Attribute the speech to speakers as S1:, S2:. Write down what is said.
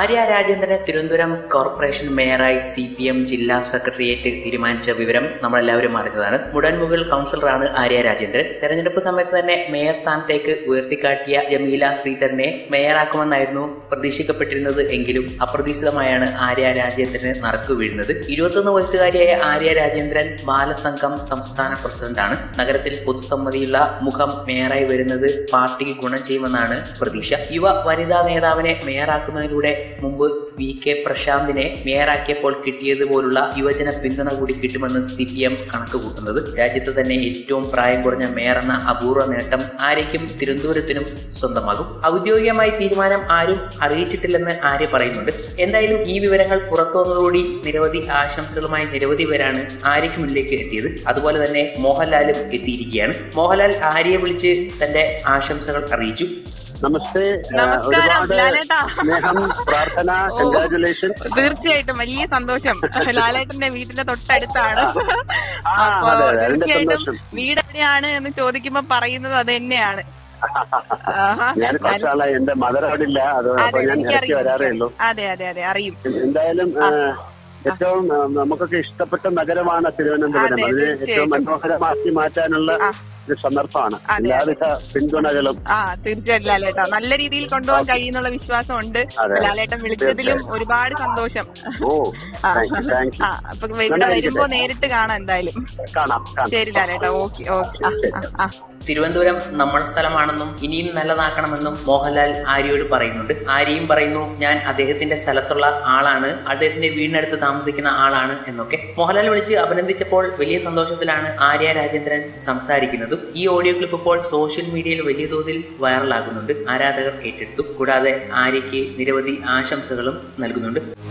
S1: ആര്യ രാജേന്ദ്രനെ തിരുവനന്തപുരം കോർപ്പറേഷൻ മേയറായി C P M ജില്ലാ സെക്രട്ടേറിയറ്റ് തീരുമാനിച്ച വിവരം നമ്മളെല്ലാവരും അറിഞ്ഞതാണ് മുടൻമുകൾ കൗൺസിലറാണ് ആര്യ രാജേന്ദ്രൻ തെരഞ്ഞെടുപ്പ് സമയത്ത് തന്നെ മേയർ സ്ഥാനത്തേക്ക് ഉയർത്തിക്കാട്ടിയ ജമീല ശ്രീധരനെ മേയറാക്കുമെന്നായിരുന്നു പ്രതീക്ഷിക്കപ്പെട്ടിരുന്നത് എങ്കിലും അപ്രതീക്ഷിതമായാണ് ആര്യ രാജേന്ദ്രന് നറുക്കു വീഴുന്നത് ഇരുപത്തൊന്ന് വയസ്സുകാരിയായ ആര്യ രാജേന്ദ്രൻ ബാലസംഘം സംസ്ഥാന പ്രസിഡന്റാണ് നഗരത്തിൽ പൊതുസമ്മതിയുള്ള മുഖം മേയറായി വരുന്നത് പാർട്ടിക്ക് ഗുണം ചെയ്യുമെന്നാണ് പ്രതീക്ഷ യുവ വനിതാ നേതാവിനെ മേയറാക്കുന്നതിലൂടെ മുമ്പ് വി കെ പ്രശാന്തിനെ മേയറാക്കിയപ്പോൾ കിട്ടിയതുപോലുള്ള യുവജന പിന്തുണ കൂടി കിട്ടുമെന്ന് സി പി എം കണക്ക് കൂട്ടുന്നത് രാജ്യത്ത് തന്നെ ഏറ്റവും പ്രായം കുറഞ്ഞ മേയർ എന്ന അപൂർവ നേട്ടം ആര്യയ്ക്കും തിരുവനന്തപുരത്തിനും സ്വന്തമാകും ഔദ്യോഗികമായി തീരുമാനം ആരും അറിയിച്ചിട്ടില്ലെന്ന് ആര്യ പറയുന്നുണ്ട് എന്തായാലും ഈ വിവരങ്ങൾ പുറത്തു വന്നതോടുകൂടി നിരവധി ആശംസകളുമായി നിരവധി പേരാണ് ആര്യയ്ക്ക് മുന്നിലേക്ക് എത്തിയത് അതുപോലെ തന്നെ മോഹൻലാലും എത്തിയിരിക്കുകയാണ് മോഹൻലാൽ ആര്യയെ വിളിച്ച് തന്റെ ആശംസകൾ അറിയിച്ചു
S2: നമസ്തേ ആ,
S3: നമസ്കാരം,
S2: ഒരുപാട്
S3: ലാലേട്ടാ.
S2: സ്നേഹം പ്രാർത്ഥന
S3: ഓ.
S2: കൺഗ്രാറ്റുലേഷൻ
S3: തീർച്ചയായിട്ടും വലിയ സന്തോഷം ലാലേട്ടന്റെ വീടിന്റെ തൊട്ടടുത്താണ്
S2: ആ,
S3: അപ്പൊ
S2: അതെ, അതെ, അതിന്റെ
S3: തീർച്ചയായിട്ടും
S2: സന്തോഷം.
S3: വീട് എവിടെയാണ് എന്ന് ചോദിക്കുമ്പോ പറയുന്നത് അത് തന്നെയാണ് ആഹാ.
S2: ഞാൻ കുറച്ച് ആളായി എന്റെ മദർ അവിടെ ഇല്ല അത്
S3: അതെ,
S2: അപ്പൊ ഞാൻ ഇടയ്ക്ക്
S3: എനിക്കറിയാം.
S2: വരാറേ ഉള്ളൂ
S3: അതെ അതെ അതെ അറിയും
S2: എന്തായാലും ആ, ഏറ്റവും ആ, നമുക്കൊക്കെ ഇഷ്ടപ്പെട്ട നഗരമാണ് തിരുവനന്തപുരം
S3: അതെ,
S2: അതിനെ ഏറ്റവും
S3: തീർച്ചയായിട്ടും.
S2: മനോഹരമാക്കി മാറ്റാനുള്ള
S3: ആ.
S2: ഒരു സന്ദർഭമാണ്
S3: അതെ.
S2: എല്ലാവിധ പിന്തുണകളും
S3: ആ തീർച്ചയായിട്ടും ലാലേട്ടാ നല്ല രീതിയിൽ കൊണ്ടുപോകാൻ കഴിയുന്നുള്ള വിശ്വാസം ഉണ്ട്
S2: അതെ.
S3: ലാലേട്ടൻ വിളിച്ചതിലും
S2: തീർച്ചയായും.
S3: ഒരുപാട് സന്തോഷം
S2: ഓ
S3: ആ.
S2: താങ്ക് യു താങ്ക് യു
S3: ആ അപ്പൊ ഇവിടെ
S2: നന്നായിരിക്കട്ടെ.
S3: വരുമ്പോ നേരിട്ട് കാണാം എന്തായാലും
S2: കാണാം കാണാം
S3: ശരി ലാലേട്ടാ ഓക്കെ ഓക്കെ ആ ആ, ആ
S1: തിരുവനന്തപുരം നമ്മുടെ സ്ഥലമാണെന്നും ഇനിയും നല്ലതാക്കണമെന്നും മോഹൻലാൽ ആര്യയോട് പറയുന്നുണ്ട് ആര്യയും പറയുന്നു ഞാൻ അദ്ദേഹത്തിന്റെ സ്ഥലത്തുള്ള ആളാണ് അദ്ദേഹത്തിന്റെ വീടിനടുത്ത് താമസിക്കുന്ന ആളാണ് എന്നൊക്കെ മോഹൻലാൽ വിളിച്ച് അഭിനന്ദിച്ചപ്പോൾ വലിയ സന്തോഷത്തിലാണ് ആര്യ രാജേന്ദ്രൻ സംസാരിക്കുന്നതും ഈ ഓഡിയോ ക്ലിപ്പ് ഇപ്പോൾ സോഷ്യൽ മീഡിയയിൽ വലിയ തോതിൽ വൈറലാകുന്നുണ്ട് ആരാധകർ ഏറ്റെടുത്തു കൂടാതെ ആര്യയ്ക്ക് നിരവധി ആശംസകളും നൽകുന്നുണ്ട്